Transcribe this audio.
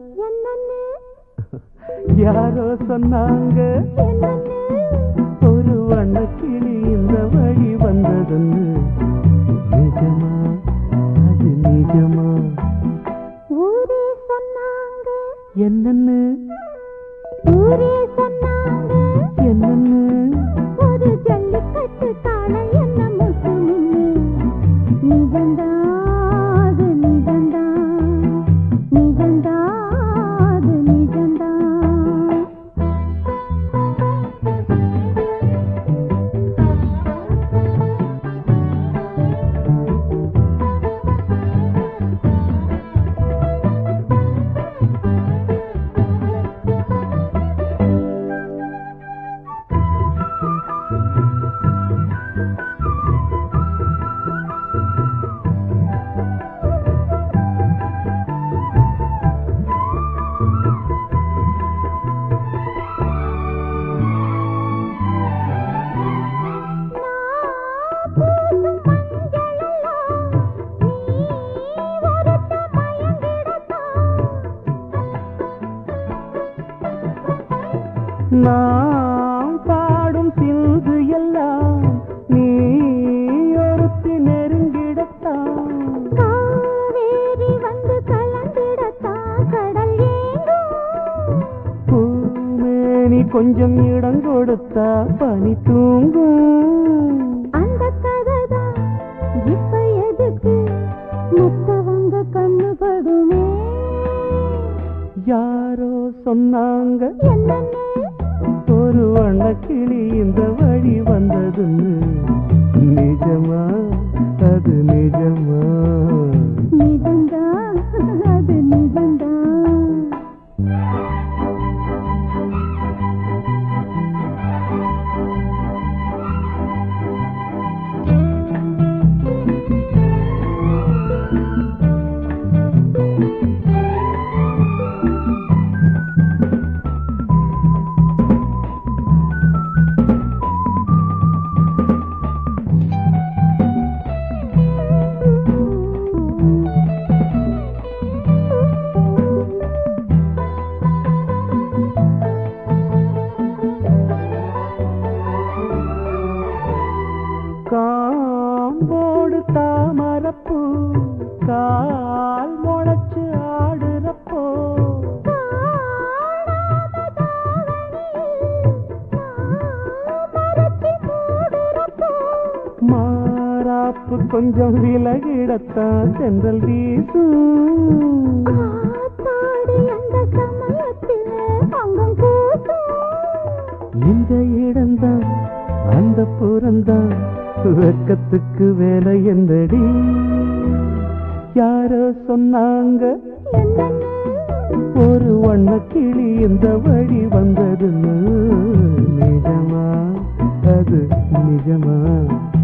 என்னன்னு யாரோ சொன்னாங்க என்னன்னு ஒரு வண்ணக்கிளி இந்த வழி வந்ததுன்னு நிஜமா அது நிஜமா ஊரே சொன்னாங்க என்னன்னு ஊரே சொன்னாங்க என்னன்னு ஒரு ஜல்லிக்கட்டு காளை என்ன முட்டு நின்னு நிஜந்தா அது நிஜந்தா நிஜந்தா அது நிஜந்தா நாம் பாடும் சிந்து எல்லாம் நீ ஒருத்தி நெருங்கிடத்தான் காவேரி வந்து கலந்திடத்தான் கடல் ஏங்கும் பூமேனி கொஞ்சம் இடம் கொடுத்தா பனி தூங்கும் அந்த கதைதான் இப்ப எதுக்கு மத்தவங்க கண்ணு படுமே யாரோ சொன்னாங்க என்னன்னு ஒரு வண்ணக்கிளி இந்த வழி வந்ததுன்னு நிஜமா அது நிஜமா நிஜந்தா அது நிஜந்தா காம்போடு தாமரப்பூ கால் முளைச்சு ஆடுறப்போ மாறாப்பு கொஞ்சம் விலகிடத்தான் சென்றல் வீசும் ஆத்தாடி அந்த சமயத்தில் அங்கம் கூட்டும் இந்த இடம்தான் அந்த புறம்தான் வெக்கத்துக்கு வேலை எந்தடி யாரோ சொன்னாங்க என்னன்னு ஒரு வண்ணக்கிளி இந்த வழி வந்ததுன்னு நிஜமா அது நிஜமா